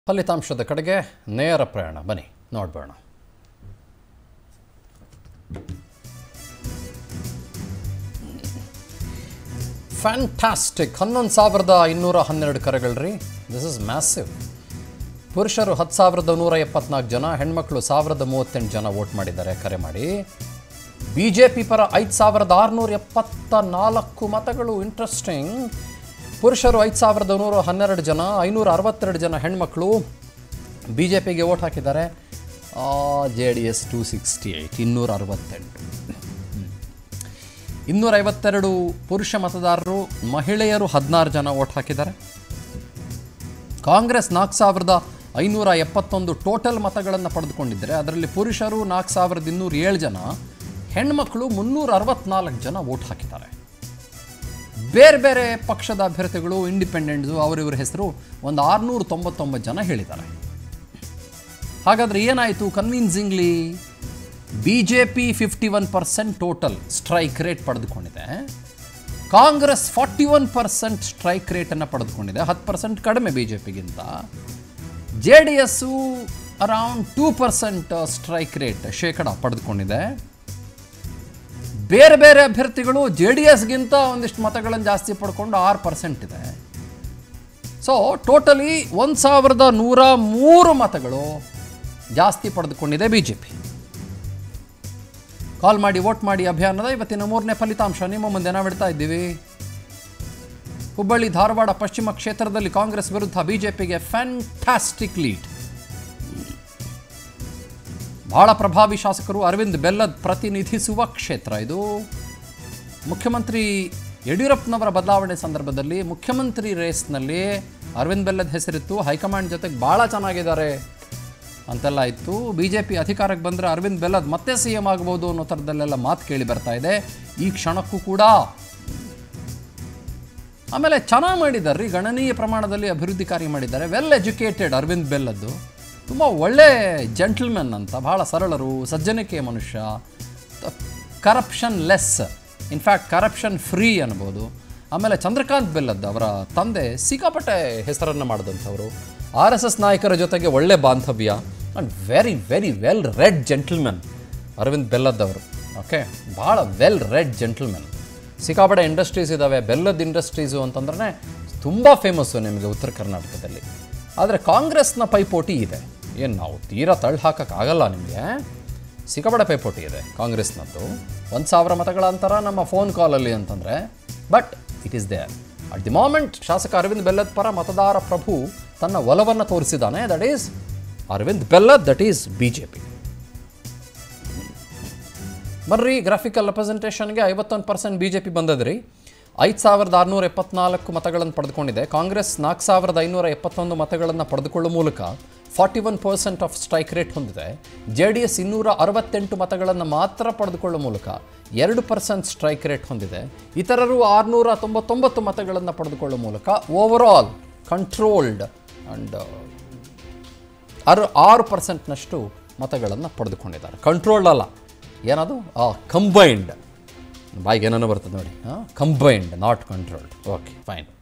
ಫಲಿತಾಂಶದ ಕಡೆಗೆ ನೇರ ಪ್ರಯಾಣ ಬನ್ನಿ ನೋಡ್ಬೋಣ ಫ್ಯಾಂಟಾಸ್ಟಿಕ್ ಹನ್ನೊಂದು ಸಾವಿರದ ಇನ್ನೂರ ಹನ್ನೆರಡು ಕರೆಗಳ್ರಿ ದಿಸ್ ಇಸ್ ಮ್ಯಾಸಿವ್ ಪುರುಷರು ಹತ್ತು ಸಾವಿರದ ನೂರ ಎಪ್ಪತ್ನಾಲ್ಕು ಜನ ಹೆಣ್ಮಕ್ಳು ಸಾವಿರದ ಮೂವತ್ತೆಂಟು ಜನ ವೋಟ್ ಮಾಡಿದ್ದಾರೆ ಕರೆ ಮಾಡಿ ಬಿ ಜೆ ಪಿ ಪರ ಐದು ಸಾವಿರದ ಆರುನೂರ ಎಪ್ಪತ್ತ ನಾಲ್ಕು ಮತಗಳು ಇಂಟ್ರೆಸ್ಟಿಂಗ್ ಪುರುಷರು ಐದು ಸಾವಿರದ ನೂರ ಹನ್ನೆರಡು ಜನ ಐನೂರ ಅರವತ್ತೆರಡು ಜನ ಹೆಣ್ಮಕ್ಳು ಬಿ ಜೆ ಪಿಗೆ ವೋಟ್ ಹಾಕಿದ್ದಾರೆ J D S two sixty eight ಇನ್ನೂರ ಅರವತ್ತೆಂಟು ಇನ್ನೂರ ಐವತ್ತೆರಡು ಪುರುಷ ಮತದಾರರು ಮಹಿಳೆಯರು ಹದಿನಾರು ಜನ ವೋಟ್ ಹಾಕಿದ್ದಾರೆ ಕಾಂಗ್ರೆಸ್ ನಾಲ್ಕು ಸಾವಿರದ ಐನೂರ ಎಪ್ಪತ್ತೊಂದು ಟೋಟಲ್ ಮತಗಳನ್ನು ಪಡೆದುಕೊಂಡಿದ್ದರೆ ಅದರಲ್ಲಿ ಪುರುಷರು ನಾಲ್ಕು ಸಾವಿರದ ಇನ್ನೂರ ಏಳು ಜನ ಹೆಣ್ಮಕ್ಳು ಮುನ್ನೂರ ಅರವತ್ನಾಲ್ಕು ಜನ ವೋಟ್ ಹಾಕಿದ್ದಾರೆ ಬೇರೆ ಬೇರೆ ಪಕ್ಷದ ಅಭ್ಯರ್ಥಿಗಳು ಇಂಡಿಪೆಂಡೆಂಟ್ಸು ಅವರಿವ್ರ ಹೆಸರು ಒಂದು ಆರುನೂರ ತೊಂಬತ್ತೊಂಬತ್ತು ಜನ ಹೇಳಿದ್ದಾರೆ ಹಾಗಾದರೆ ಏನಾಯಿತು convincingly B J P fifty one percent total strike rate ಪಡೆದುಕೊಂಡಿದೆ Congress forty one percent strike ರೇಟನ್ನು ಪಡೆದುಕೊಂಡಿದೆ ಹತ್ತು ಪರ್ಸೆಂಟ್ ಕಡಿಮೆ ಬಿ ಜೆ ಪಿಗಿಂತ J D S around two percent strike rate ಶೇಕಡ ಪಡೆದುಕೊಂಡಿದೆ ಬೇರೆ ಬೇರೆ ಅಭ್ಯರ್ಥಿಗಳು ಜೆ ಡಿ ಎಸ್ಗಿಂತ ಒಂದಿಷ್ಟು ಮತಗಳನ್ನು ಜಾಸ್ತಿ ಪಡ್ಕೊಂಡು ಆರು ಪರ್ಸೆಂಟ್ ಇದೆ ಸೊ ಟೋಟಲಿ ಒಂದು ಸಾವಿರದ ನೂರ ಮೂರು ಮತಗಳು ಜಾಸ್ತಿ ಪಡೆದುಕೊಂಡಿದೆ ಬಿ ಜೆ ಪಿ ಕಾಲ್ ಮಾಡಿ ವೋಟ್ ಮಾಡಿ ಅಭಿಯಾನದ ಇವತ್ತಿನ ಮೂರನೇ ಫಲಿತಾಂಶ ನಿಮ್ಮ ಮುಂದೆ ನಾವಿಡ್ತಾ ಇದ್ದೀವಿ ಹುಬ್ಬಳ್ಳಿ ಧಾರವಾಡ ಪಶ್ಚಿಮ ಕ್ಷೇತ್ರದಲ್ಲಿ ಕಾಂಗ್ರೆಸ್ ವಿರುದ್ಧ ಬಿಜೆಪಿಗೆ ಫ್ಯಾಂಟಾಸ್ಟಿಕ್ ಲೀಡ್ ಬಹಳ ಪ್ರಭಾವಿ ಶಾಸಕರು ಅರವಿಂದ್ ಬೆಲ್ಲದ್ ಪ್ರತಿನಿಧಿಸುವ ಕ್ಷೇತ್ರ ಇದು ಮುಖ್ಯಮಂತ್ರಿ ಯಡಿಯೂರಪ್ಪನವರ ಬದಲಾವಣೆ ಸಂದರ್ಭದಲ್ಲಿ ಮುಖ್ಯಮಂತ್ರಿ ರೇಸ್ನಲ್ಲಿ ಅರವಿಂದ್ ಬೆಲ್ಲದ್ ಹೆಸರಿತ್ತು ಹೈಕಮಾಂಡ್ ಜೊತೆಗೆ ಭಾಳ ಚೆನ್ನಾಗಿದ್ದಾರೆ ಅಂತೆಲ್ಲ ಇತ್ತು ಬಿ ಜೆ ಪಿ ಅಧಿಕಾರಕ್ಕೆ ಬಂದರೆ ಅರವಿಂದ್ ಬೆಲ್ಲದ್ ಮತ್ತೆ ಸಿ ಎಂ ಆಗ್ಬೋದು ಅನ್ನೋ ಥರದಲ್ಲೆಲ್ಲ ಮಾತು ಕೇಳಿ ಬರ್ತಾ ಇದೆ ಈ ಕ್ಷಣಕ್ಕೂ ಕೂಡ ಆಮೇಲೆ ಚೆನ್ನಾಗಿ ಮಾಡಿದ್ದಾರೆ ರೀ ಗಣನೀಯ ಪ್ರಮಾಣದಲ್ಲಿ ಅಭಿವೃದ್ಧಿ ಕಾರ್ಯ ಮಾಡಿದ್ದಾರೆ ವೆಲ್ ಎಜುಕೇಟೆಡ್ ಅರವಿಂದ್ ಬೆಲ್ಲದ್ದು ತುಂಬ ಒಳ್ಳೆ ಜೆಂಟಲ್ಮೆನ್ ಅಂತ ಭಾಳ ಸರಳರು ಸಜ್ಜನಿಕೆಯ ಮನುಷ್ಯ corruption less in fact corruption free ಅನ್ಬೋದು ಆಮೇಲೆ ಚಂದ್ರಕಾಂತ್ ಬೆಲ್ಲದ್ದು ಅವರ ತಂದೆ ಸಿಕ್ಕಾಪಟ್ಟೆ ಹೆಸರನ್ನು ಮಾಡಿದಂಥವರು ಆರ್ ಎಸ್ ಎಸ್ ನಾಯಕರ ಜೊತೆಗೆ ಒಳ್ಳೆ ಬಾಂಧವ್ಯ and very very well read gentlemen Arvind ಬೆಲ್ಲದ್ದವರು ಓಕೆ ಭಾಳ ವೆಲ್ ರೆಡ್ ಜೆಂಟಲ್ಮೆನ್ ಸಿಕ್ಕಾಪಟ್ಟೆ ಇಂಡಸ್ಟ್ರೀಸ್ ಇದ್ದಾವೆ ಬೆಲ್ಲದ ಇಂಡಸ್ಟ್ರೀಸು ಅಂತಂದ್ರೆ ತುಂಬ ಫೇಮಸ್ಸು ನಿಮಗೆ ಉತ್ತರ ಕರ್ನಾಟಕದಲ್ಲಿ ಆದರೆ ಕಾಂಗ್ರೆಸ್ನ ಪೈಪೋಟಿ ಇದೆ ಏನು ನಾವು ತೀರಾ ತಳ್ಳಿ ಹಾಕೋಕ್ಕಾಗಲ್ಲ ನಿಮಗೆ ಸಿಕ್ಕಾಪಟ್ಟೆ ಪೈಪೋಟಿ ಇದೆ ಕಾಂಗ್ರೆಸ್ನದ್ದು ಒಂದು ಸಾವಿರ ಮತಗಳ ಅಂತರ ನಮ್ಮ ಫೋನ್ ಕಾಲಲ್ಲಿ ಅಂತಂದರೆ but it is there at the moment ಶಾಸಕ ಅರವಿಂದ್ ಬೆಲ್ಲದ್ ಪರ ಮತದಾರ ಪ್ರಭು ತನ್ನ ಒಲವನ್ನು ತೋರಿಸಿದ್ದಾನೆ that is Arvind Bellad that is B J P ಬರ್ರಿ ಗ್ರಾಫಿಕಲ್ ರೆಪ್ರೆಸೆಂಟೇಷನ್ಗೆ ಐವತ್ತೊಂದು ಪರ್ಸೆಂಟ್ ಬಿ ಜೆ ಪಿ ಬಂದದ್ರಿ ಐದು ಸಾವಿರದ ಆರುನೂರ ಎಪ್ಪತ್ನಾಲ್ಕು ಮತಗಳನ್ನು ಪಡೆದುಕೊಂಡಿದೆ ಕಾಂಗ್ರೆಸ್ ನಾಲ್ಕು ಸಾವಿರದ ಐನೂರ ಎಪ್ಪತ್ತೊಂದು ಮತಗಳನ್ನು ಪಡೆದುಕೊಳ್ಳುವ ಮೂಲಕ forty one percent of strike rate ಹೊಂದಿದೆ ಜೆ ಡಿ ಎಸ್ ಇನ್ನೂರ ಅರವತ್ತೆಂಟು ಮತಗಳನ್ನು ಮಾತ್ರ ಪಡೆದುಕೊಳ್ಳುವ ಮೂಲಕ ಎರಡು ಪರ್ಸೆಂಟ್ ಸ್ಟ್ರೈಕ್ ರೇಟ್ ಹೊಂದಿದೆ ಇತರರು ಆರುನೂರ ತೊಂಬತ್ತೊಂಬತ್ತು ಮತಗಳನ್ನು ಪಡೆದುಕೊಳ್ಳುವ ಮೂಲಕ ಓವರ್ ಆಲ್ ಕಂಟ್ರೋಲ್ಡ್ ಆ್ಯಂಡ್ ಆರು ಆರು ಪರ್ಸೆಂಟ್ನಷ್ಟು ಮತಗಳನ್ನು ಪಡೆದುಕೊಂಡಿದ್ದಾರೆ ಕಂಟ್ರೋಲ್ಡ್ ಅಲ್ಲ ಏನದು ಕಂಬೈನ್ಡ್ ಬಾಯಿಗೆ ಏನೋ ಬರ್ತದೆ ನೋಡಿ combined not controlled okay fine